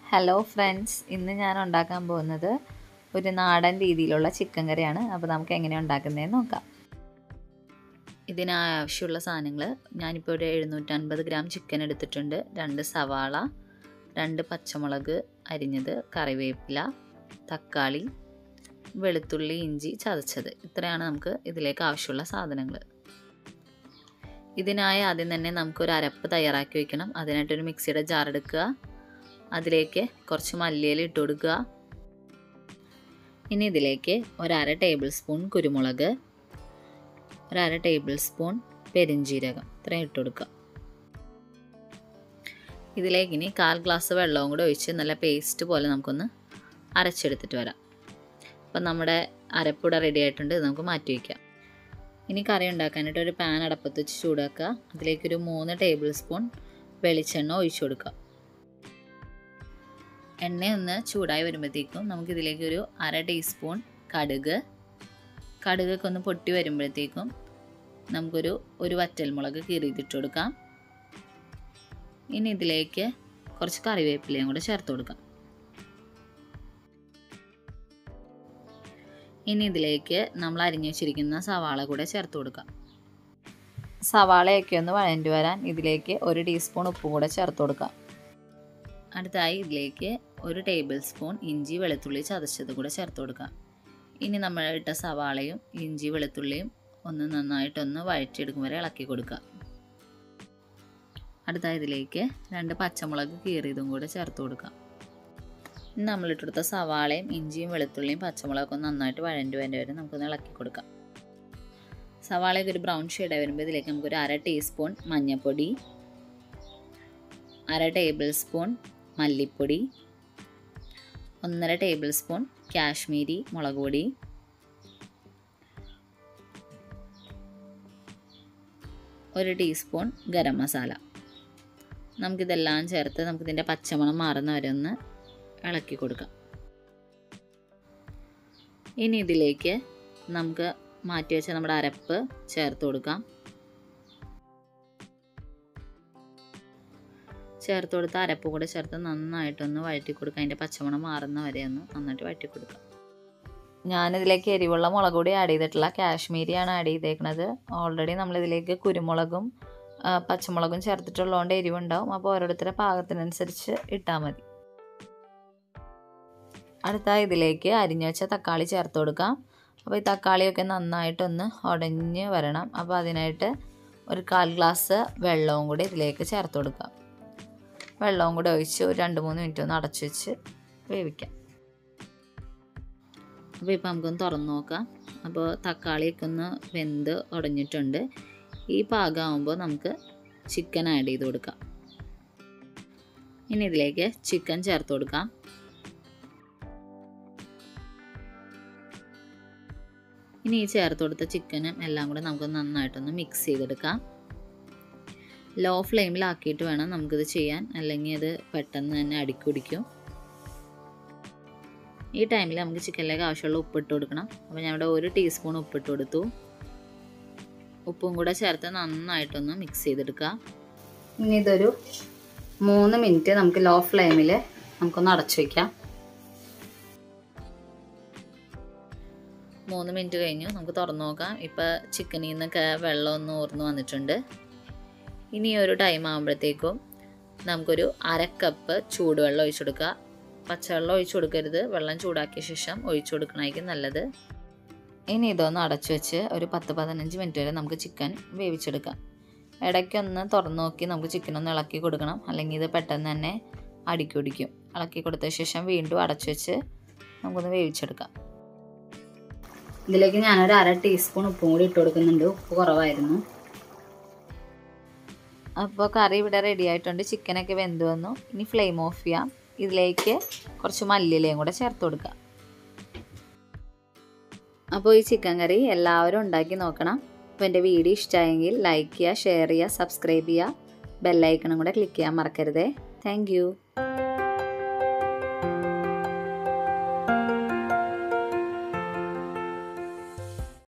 hello friends ഇന്ന് ഞാൻ ഉണ്ടാക്കാൻ പോകുന്നത് ഒരു നാടൻ രീതിയിലുള്ള ചിക്കൻ കറിയാണ് അപ്പോൾ നമുക്ക് എങ്ങനെയാണ് ഉണ്ടാക്കുന്നതെന്ന് നോക്കാം ഇതിനാവശ്യമുള്ള സാധനങ്ങൾ ഞാനിപ്പോൾ ഒരു എഴുന്നൂറ്റൻപത് ഗ്രാം ചിക്കൻ എടുത്തിട്ടുണ്ട് രണ്ട് സവാള രണ്ട് പച്ചമുളക് അരിഞ്ഞത് കറിവേപ്പില തക്കാളി വെളുത്തുള്ളി ഇഞ്ചി ചതച്ചത് ഇത്രയാണ് നമുക്ക് ഇതിലേക്ക് ആവശ്യമുള്ള സാധനങ്ങൾ ഇതിനായി ആദ്യം തന്നെ നമുക്കൊരു അരപ്പ് തയ്യാറാക്കി വെക്കണം അതിനായിട്ടൊരു മിക്സിയുടെ ജാർ എടുക്കുക അതിലേക്ക് കുറച്ച് മല്ലിയില ഇട്ട് കൊടുക്കുക ഇനി ഇതിലേക്ക് ഒരര ടേബിൾ സ്പൂൺ കുരുമുളക് ഒരര ടേബിൾ സ്പൂൺ പെരിഞ്ജീരകം ഇത്രയും ഇട്ട് കൊടുക്കുക ഇതിലേക്ക് ഇനി കാൽ ഗ്ലാസ് വെള്ളവും കൂടെ ഒഴിച്ച് നല്ല പേസ്റ്റ് പോലെ നമുക്കൊന്ന് അരച്ചെടുത്തിട്ട് വരാം അപ്പം നമ്മുടെ അരപ്പുട റെഡി ആയിട്ടുണ്ട് ഇത് നമുക്ക് മാറ്റി വയ്ക്കാം ഇനി കറി ഉണ്ടാക്കാനായിട്ട് ഒരു പാൻ അടപ്പത്ത് വെച്ച് ചൂടാക്കുക അതിലേക്കൊരു മൂന്ന് ടേബിൾ സ്പൂൺ വെളിച്ചെണ്ണ ഒഴിച്ചു കൊടുക്കുക എണ്ണ ഒന്ന് ചൂടായി വരുമ്പോഴത്തേക്കും നമുക്കിതിലേക്ക് ഒരു അര ടീസ്പൂൺ കടുക് കടുകൊക്കെ ഒന്ന് പൊട്ടി വരുമ്പോഴത്തേക്കും നമുക്കൊരു ഒരു വറ്റൽമുളക് കീറിയിട്ടിട്ട് കൊടുക്കാം ഇനി ഇതിലേക്ക് കുറച്ച് കറിവേപ്പിലയും കൂടെ ചേർത്ത് കൊടുക്കാം ഇനി ഇതിലേക്ക് നമ്മൾ അരിഞ്ഞു വെച്ചിരിക്കുന്ന സവാള കൂടെ ചേർത്ത് കൊടുക്കാം സവാളയൊക്കെ ഒന്ന് വഴണ്ടി വരാൻ ഇതിലേക്ക് ഒരു ടീസ്പൂൺ ഉപ്പും കൂടെ ചേർത്ത് കൊടുക്കാം അടുത്തായി ഇതിലേക്ക് ഒരു ടേബിൾ സ്പൂൺ ഇഞ്ചി വെളുത്തുള്ളി ചതച്ചത് കൂടെ ചേർത്ത് കൊടുക്കാം ഇനി നമ്മൾ ഇട്ട സവാളയും ഇഞ്ചി വെളുത്തുള്ളിയും ഒന്ന് നന്നായിട്ടൊന്ന് വഴറ്റിയെടുക്കും വരെ ഇളക്കി കൊടുക്കുക അടുത്തായി ഇതിലേക്ക് രണ്ട് പച്ചമുളക് കീറിയതും കൂടെ ചേർത്ത് കൊടുക്കാം ഇനി നമ്മളിട്ടെടുത്ത സവാളയും ഇഞ്ചിയും വെളുത്തുള്ളിയും പച്ചമുളകൊക്കെ ഒന്ന് നന്നായിട്ട് വഴണ്ടി വേണ്ടി വരെ നമുക്കൊന്ന് ഇളക്കി കൊടുക്കാം സവാളയൊക്കെ ഒരു ബ്രൗൺ ഷെയ്ഡായി വരുമ്പോൾ ഇതിലേക്ക് നമുക്കൊരു അര ടീസ്പൂൺ മഞ്ഞൾപ്പൊടി അര ടേബിൾ സ്പൂൺ മല്ലിപ്പൊടി ഒന്നര ടേബിൾ സ്പൂൺ കാശ്മീരി മുളക് പൊടി ഒരു ടീസ്പൂൺ ഗരം മസാല നമുക്കിതെല്ലാം ചേർത്ത് നമുക്കിതിൻ്റെ പച്ചമണം മാറുന്ന വരെ ഒന്ന് ഇളക്കി കൊടുക്കാം ഇനി ഇതിലേക്ക് നമുക്ക് മാറ്റി വെച്ച നമ്മുടെ അരപ്പ് ചേർത്ത് കൊടുക്കാം ചേർത്ത് കൊടുത്ത അരപ്പ് കൂടെ ചേർത്ത് നന്നായിട്ടൊന്ന് വഴറ്റി കൊടുക്കുക അതിൻ്റെ പച്ചമണം മാറുന്ന വരെ ഒന്ന് നന്നായിട്ട് വഴറ്റി കൊടുക്കുക ഞാനിതിലേക്ക് എരിവുള്ള മുളക് പൊടി ആഡ് ചെയ്തിട്ടില്ല കാശ്മീരിയാണ് ആഡ് ചെയ്തേക്കുന്നത് ഓൾറെഡി നമ്മളിതിലേക്ക് കുരുമുളകും പച്ചമുളകും ചേർത്തിട്ടുള്ളതുകൊണ്ട് എരിവുണ്ടാവും അപ്പോൾ ഓരോരുത്തരുടെ പാകത്തിനനുസരിച്ച് ഇട്ടാൽ മതി അടുത്ത ഇതിലേക്ക് അരിഞ്ഞു വെച്ച തക്കാളി ചേർത്ത് കൊടുക്കാം അപ്പോൾ ഈ തക്കാളിയൊക്കെ നന്നായിട്ടൊന്ന് ഉടഞ്ഞ് വരണം അപ്പോൾ അതിനായിട്ട് ഒരു കാൽ ഗ്ലാസ് വെള്ളവും കൂടി ഇതിലേക്ക് ചേർത്ത് കൊടുക്കാം വെള്ളവും കൂടി ഒഴിച്ച് ഒരു രണ്ട് മൂന്ന് മിനിറ്റ് ഒന്ന് അടച്ചു വെച്ച് വേവിക്കാം അപ്പോൾ ഇപ്പോൾ നമുക്കൊന്ന് തുറന്ന് നോക്കാം അപ്പോൾ തക്കാളിയൊക്കെ ഒന്ന് വെന്ത് ഉടഞ്ഞിട്ടുണ്ട് ഈ പാകമാകുമ്പോൾ നമുക്ക് ചിക്കൻ ആഡ് ചെയ്ത് കൊടുക്കാം ഇനി ഇതിലേക്ക് ചിക്കൻ ചേർത്ത് കൊടുക്കാം ഇനി ഈ ചേർത്ത് കൊടുത്ത ചിക്കനും എല്ലാം കൂടെ നമുക്ക് നന്നായിട്ടൊന്ന് മിക്സ് ചെയ്തെടുക്കാം ലോ ഫ്ലെയിമിലാക്കിയിട്ട് വേണം നമുക്കിത് ചെയ്യാൻ അല്ലെങ്കിൽ അത് പെട്ടെന്ന് തന്നെ അടിക്കുടിക്കും ഈ ടൈമിൽ നമുക്ക് ചിക്കനിലേക്ക് ആവശ്യമുള്ള ഉപ്പിട്ട് കൊടുക്കണം അപ്പോൾ ഞാൻ ഇവിടെ ഒരു ടീസ്പൂൺ ഉപ്പിട്ട് കൊടുത്തു ഉപ്പും കൂടെ ചേർത്ത് നന്നായിട്ടൊന്ന് മിക്സ് ചെയ്തെടുക്കുക ഇനി ഇതൊരു മൂന്ന് മിനിറ്റ് നമുക്ക് ലോ ഫ്ലെയിമിൽ നമുക്കൊന്ന് അടച്ചു വയ്ക്കാം മൂന്ന് മിനിറ്റ് കഴിഞ്ഞു നമുക്ക് തുറന്നു നോക്കാം ഇപ്പോൾ ചിക്കനിൽ നിന്നൊക്കെ വെള്ളം ഒന്ന് ഊർന്ന് വന്നിട്ടുണ്ട് ഇനി ഒരു ടൈം ആകുമ്പോഴത്തേക്കും നമുക്കൊരു അര കപ്പ് ചൂടുവെള്ളം ഒഴിച്ചു കൊടുക്കുക പച്ചവെള്ളം ഒഴിച്ചു കൊടുക്കരുത് വെള്ളം ചൂടാക്കിയ ശേഷം ഒഴിച്ചു കൊടുക്കണമായിരിക്കും നല്ലത് ഇനി ഇതൊന്ന് അടച്ചു വെച്ച് ഒരു പത്ത് പതിനഞ്ച് മിനിറ്റ് വരെ നമുക്ക് ചിക്കൻ വേവിച്ചെടുക്കാം ഇടയ്ക്കൊന്ന് തുറന്നു നോക്കി നമുക്ക് ചിക്കൻ ഒന്ന് ഇളക്കി കൊടുക്കണം അല്ലെങ്കിൽ ഇത് പെട്ടെന്ന് തന്നെ അടിക്കുടിക്കും ഇളക്കി കൊടുത്ത ശേഷം വീണ്ടും അടച്ചു വെച്ച് നമുക്കൊന്ന് വേവിച്ചെടുക്കാം ഇതിലേക്ക് ഞാനൊരു അര ടീസ്പൂൺ ഉപ്പും കൂടി ഇട്ട് കൊടുക്കുന്നുണ്ട് ഉപ്പ് കുറവായിരുന്നു അപ്പോൾ കറി ഇവിടെ റെഡി ആയിട്ടുണ്ട് ചിക്കനൊക്കെ വെന്ത് വന്നു ഇനി ഫ്ലെയിം ഓഫ് ചെയ്യാം ഇതിലേക്ക് കുറച്ച് മല്ലിയിലയും കൂടെ ചേർത്ത് കൊടുക്കുക അപ്പോൾ ഈ ചിക്കൻ കറി എല്ലാവരും ഉണ്ടാക്കി നോക്കണം അപ്പോൾ എൻ്റെ വീഡിയോ ഇഷ്ടമായെങ്കിൽ ലൈക്ക് ചെയ്യുക ഷെയർ ചെയ്യുക സബ്സ്ക്രൈബ് ചെയ്യുക ബെല്ലൈക്കണും കൂടെ ക്ലിക്ക് ചെയ്യാൻ മറക്കരുതേ താങ്ക്